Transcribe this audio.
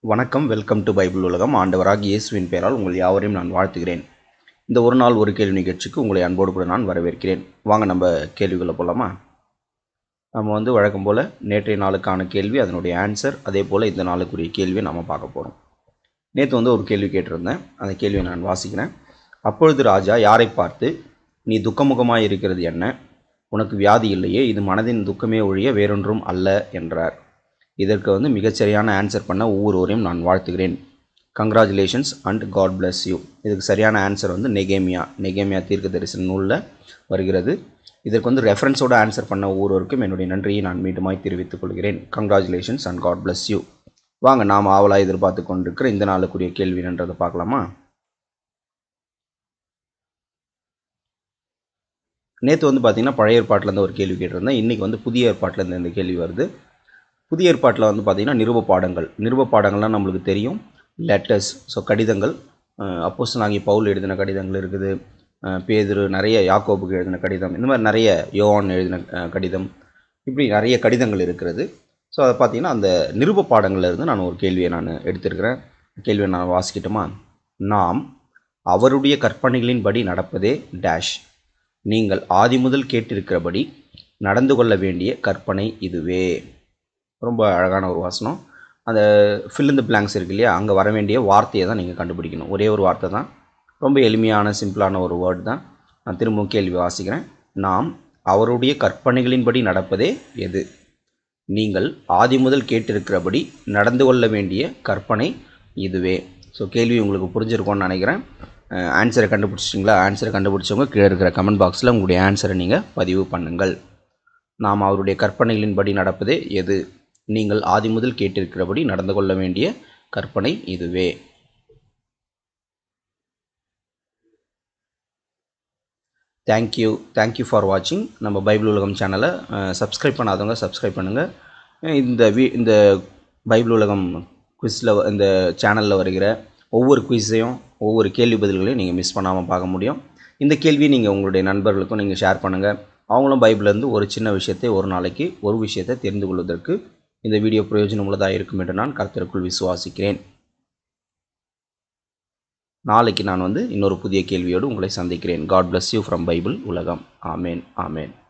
வணக்கம் welcome to Bible உலகம் ஆண்டவராக இயேசுவின் பெயரால் உங்கள் யாவரையும் நான் வாழ்த்துகிறேன் இந்த ஒரு நாள் ஒரு கேள்வி நிகழ்ச்சிக்கு உங்களை அன்போடு கூட நான் வரவேற்கிறேன் வாங்க நம்ம கேள்விகளை போகலாமா நம்ம வந்து வழக்கம் போல் நேற்றைய நாளுக்கான கேள்வி அதனுடைய ஆன்சர் அதே போல் இந்த நாளுக்குரிய கேள்வியை நம்ம பார்க்க போகிறோம் நேற்று வந்து ஒரு கேள்வி கேட்டிருந்தேன் அந்த கேள்வியை நான் வாசிக்கிறேன் அப்பொழுது ராஜா யாரை பார்த்து நீ துக்கமுகமாக இருக்கிறது என்ன உனக்கு வியாதி இல்லையே இது மனதின் துக்கமே ஒழிய வேறொன்றும் அல்ல என்றார் இதற்கு வந்து மிகச்சரியான ஆன்சர் பண்ண ஒவ்வொருவரையும் நான் வாழ்த்துகிறேன் congratulations and God bless you இதுக்கு சரியான ஆன்சர் வந்து நெகேமியா நெகேமியா தீர்க்க தரிசன நூலில் வருகிறது இதற்கு வந்து ரெஃபரன்ஸோட ஆன்சர் பண்ண ஒவ்வொருவருக்கும் என்னுடைய நன்றியை நான் மீண்டுமாய் தெரிவித்துக் கொள்கிறேன் congratulations and God bless you வாங்க நாம் ஆவலாக எதிர்பார்த்து கொண்டிருக்கிற இந்த நாளுக்குரிய கேள்வி என்றதை பார்க்கலாமா நேற்று வந்து பார்த்தீங்கன்னா பழைய ஏற்பாட்டிலேருந்து ஒரு கேள்வி கேட்டிருந்தேன் இன்றைக்கி வந்து புதிய ஏற்பாட்டிலேருந்து இந்த கேள்வி வருது புதிய ஏற்பாட்டில் வந்து பார்த்திங்கன்னா நிருப பாடங்கள் நிருப பாடங்கள்லாம் நம்மளுக்கு தெரியும் லெட்டர்ஸ் ஸோ கடிதங்கள் அப்போஸ் நாங்கள் பவுல் எழுதின கடிதங்கள் இருக்குது அஹ் பேதுரு நிறைய யாக்கோபுக்கு எழுதின கடிதம் இந்த மாதிரி நிறைய யோவான் எழுதின அஹ், கடிதம் இப்படி நிறைய கடிதங்கள் இருக்கிறது ஸோ அதை பார்த்தீங்கன்னா அந்த நிருப பாடங்கள்ல இருந்து நான் ஒரு கேள்வியை நான் எடுத்திருக்கிறேன் கேள்வியை நான் வாசிக்கட்டுமா நாம் அவருடைய கற்பனைகளின்படி நடப்பதே டேஷ் நீங்கள் ஆதி முதல் கேட்டிருக்கிறபடி நடந்து கொள்ள வேண்டிய கற்பனை இதுவே ரொம்ப அழகான ஒரு வாசனம் அந்த fill in the blanks இருக்கு இல்லையா அங்கே வர வேண்டிய வார்த்தையை தான் நீங்கள் கண்டுபிடிக்கணும் ஒரே ஒரு வார்த்தை தான் ரொம்ப எளிமையான சிம்பிளான ஒரு வேர்டு தான் நான் திரும்பவும் கேள்வி வாசிக்கிறேன் நாம் அவருடைய கற்பனைகளின்படி நடப்பதே எது நீங்கள் ஆதி முதல் கேட்டிருக்கிறபடி நடந்து கொள்ள வேண்டிய கற்பனை இதுவே ஸோ கேள்வி உங்களுக்கு புரிஞ்சிருக்கும்னு நினைக்கிறேன் ஆன்சரை கண்டுபிடிச்சிட்டிங்களா ஆன்சரை கண்டுபிடிச்சவங்க கீழே இருக்கிற கமெண்ட் பாக்ஸில் உங்களுடைய ஆன்சரை நீங்கள் பதிவு பண்ணுங்கள் நாம் அவருடைய கற்பனைகளின்படி நடப்பதே எது நீங்கள் ஆதி முதல் கேட்டிருக்கிறபடி நடந்து கொள்ள வேண்டிய கற்பனை இதுவே தேங்க்யூ தேங்க்யூ ஃபார் வாட்சிங் நம்ம பைபிள் உலகம் சேனலை சப்ஸ்கிரைப் பண்ணாதவங்க சப்ஸ்கிரைப் பண்ணுங்கள் இந்த வீ இந்த பைபிள் உலகம் குவிஸில் இந்த சேனலில் வருகிற ஒவ்வொரு குவிஸையும் ஒவ்வொரு கேள்வி பதில்களையும் நீங்கள் மிஸ் பண்ணாமல் பார்க்க முடியும் இந்த கேள்வியை நீங்கள் உங்களுடைய நண்பர்களுக்கும் நீங்கள் ஷேர் பண்ணுங்கள் அவங்களும் பைபிள்லேருந்து ஒரு சின்ன விஷயத்தை ஒரு நாளைக்கு ஒரு விஷயத்தை தெரிந்து கொள்வதற்கு இந்த வீடியோ பிரயோஜனமுள்ளதாக இருக்கும் என்று நான் கருத்திற்குள் விசுவாசிக்கிறேன் நாளைக்கு நான் வந்து இன்னொரு புதிய கேள்வியோடு உங்களை சந்திக்கிறேன் God bless you from Bible உலகம் ஆமேன் ஆமேன்